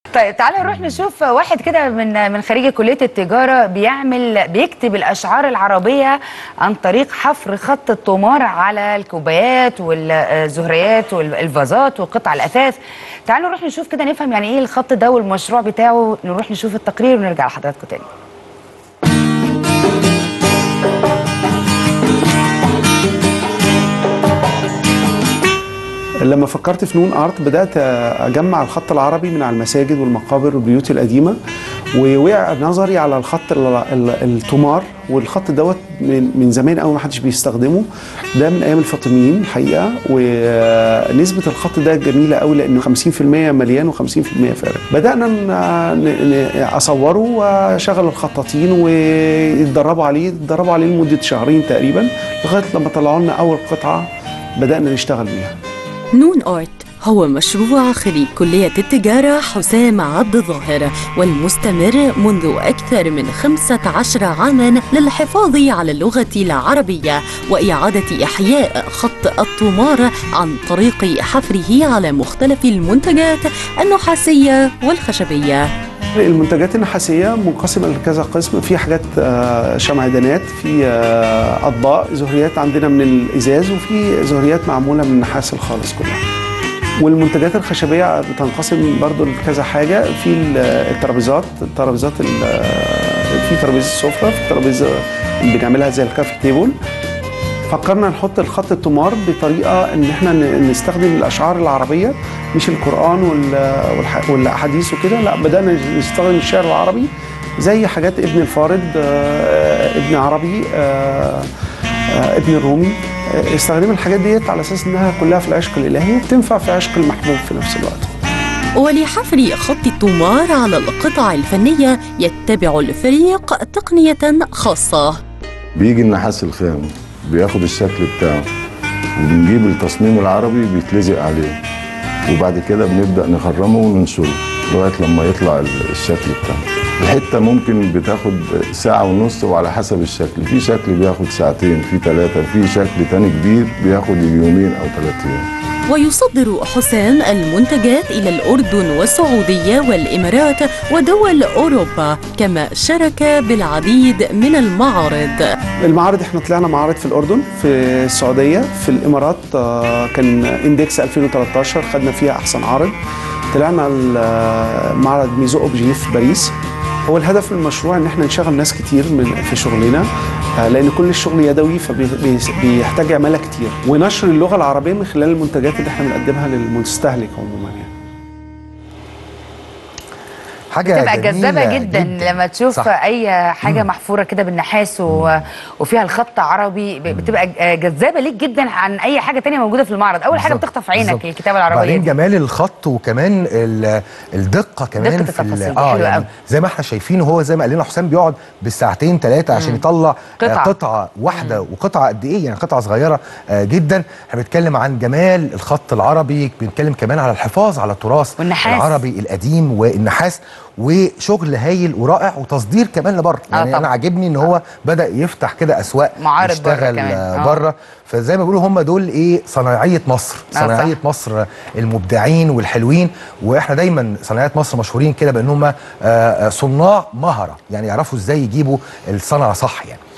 طيب تعالى نروح نشوف واحد كده من من خريج كليه التجاره بيعمل بيكتب الاشعار العربيه عن طريق حفر خط الطمار على الكوبايات والزهريات والفازات وقطع الاثاث تعالوا نروح نشوف كده نفهم يعني ايه الخط ده والمشروع بتاعه نروح نشوف التقرير ونرجع لحضراتكم تاني لما فكرت في نون ارت بدات اجمع الخط العربي من على المساجد والمقابر والبيوت القديمه ووقع نظري على الخط ال- ال- التمار والخط دوت من من زمان قوي ما حدش بيستخدمه ده من ايام الفاطميين الحقيقه ونسبه الخط ده جميله قوي لانه 50% مليان و50% فارغ بدانا ن- ن- اصوره واشغل الخطاطين ويتدربوا عليه يتدربوا عليه لمده شهرين تقريبا لغايه لما طلعوا لنا اول قطعه بدانا نشتغل بيها نون آرت هو مشروع خريج كلية التجارة حسام عبد الظاهر والمستمر منذ أكثر من 15 عاما للحفاظ على اللغة العربية وإعادة إحياء خط الطمار عن طريق حفره على مختلف المنتجات النحاسية والخشبية المنتجات النحاسيه منقسمه لكذا قسم في حاجات آه، شمعدانات في آه، اطباق زهريات عندنا من الازاز وفي زهريات معموله من النحاس الخالص كلها والمنتجات الخشبيه بتنقسم برضو لكذا حاجه في ال- الترابيزات الترابيزات ال- في ترابيزه سفره في ترابيزه اللي بنعملها زي الكافي تيبل فكرنا نحط الخط التمار بطريقه ان احنا ن- نستخدم الاشعار العربيه مش القران وال- والح- والاحاديث وكده لا بدانا نستخدم الشعر العربي زي حاجات ابن الفارض آه، ابن عربي آه، آه، ابن الرومي آه، استخدمنا الحاجات ديت على اساس انها كلها في العشق الالهي وبتنفع في عشق المحبوب في نفس الوقت ولحفر خط الطمار على القطع الفنية يتبع الفريق تقنية خاصة بيجي النحاس الخام بياخد الشكل بتاعه وبنجيب التصميم العربي بيتلزق عليه وبعد كده بنبدأ نخرمه وننشره لغاية لما يطلع ال- الشكل بتاعه الحتة ممكن بتاخد ساعة ونص وعلى حسب الشكل في شكل بياخد ساعتين في ثلاثة في شكل تاني كبير بياخد يومين أو ثلاثة أيام ويصدر حسام المنتجات إلى الأردن والسعودية والإمارات ودول أوروبا كما شارك بالعديد من المعارض المعارض احنا طلعنا معارض في الاردن في السعوديه في الامارات آه، كان اندكس 2013 خدنا فيها احسن عارض طلعنا ال- معرض ميزو اوبجي في باريس هو الهدف من المشروع ان احنا نشغل ناس كتير من في شغلنا آه، لان كل الشغل يدوي فبيحتاج عماله كتير ونشر اللغه العربيه من خلال المنتجات اللي احنا بنقدمها للمستهلك عموما يعني حاجه بتبقى جذابه جميلة جدا, لما تشوف صح. اي حاجه محفوره كده بالنحاس و... وفيها الخط عربي ب- بتبقى جذابه ليك جدا عن اي حاجه تانية موجوده في المعرض اول حاجه بالظبط، بتخطف عينك بالظبط. الكتابه العربيه بعدين دي. جمال الخط وكمان ال- الدقه كمان دقة في ال- التفاصيل دي اه حلوة يعني أوي. زي ما احنا شايفين هو زي ما قال لنا حسام بيقعد بالساعتين ثلاثه عشان يطلع قطعة. قطعه, قطعة واحده وقطعه قد ايه يعني قطعه صغيره آه جدا احنا بنتكلم عن جمال الخط العربي بنتكلم كمان على الحفاظ على التراث والنحاس. العربي القديم والنحاس وشغل هايل ورائع وتصدير كمان لبره آه يعني طبعا. انا عاجبني ان هو بدا يفتح كده اسواق معارض بره يشتغل كمان. آه، آه. بره فزي ما بيقولوا هم دول ايه صنايعيه مصر آه، صنايعيه صح. مصر المبدعين والحلوين واحنا دايما صنايعيه مصر مشهورين كده بان هم آه، آه، صناع مهره يعني يعرفوا ازاي يجيبوا الصنعه صح يعني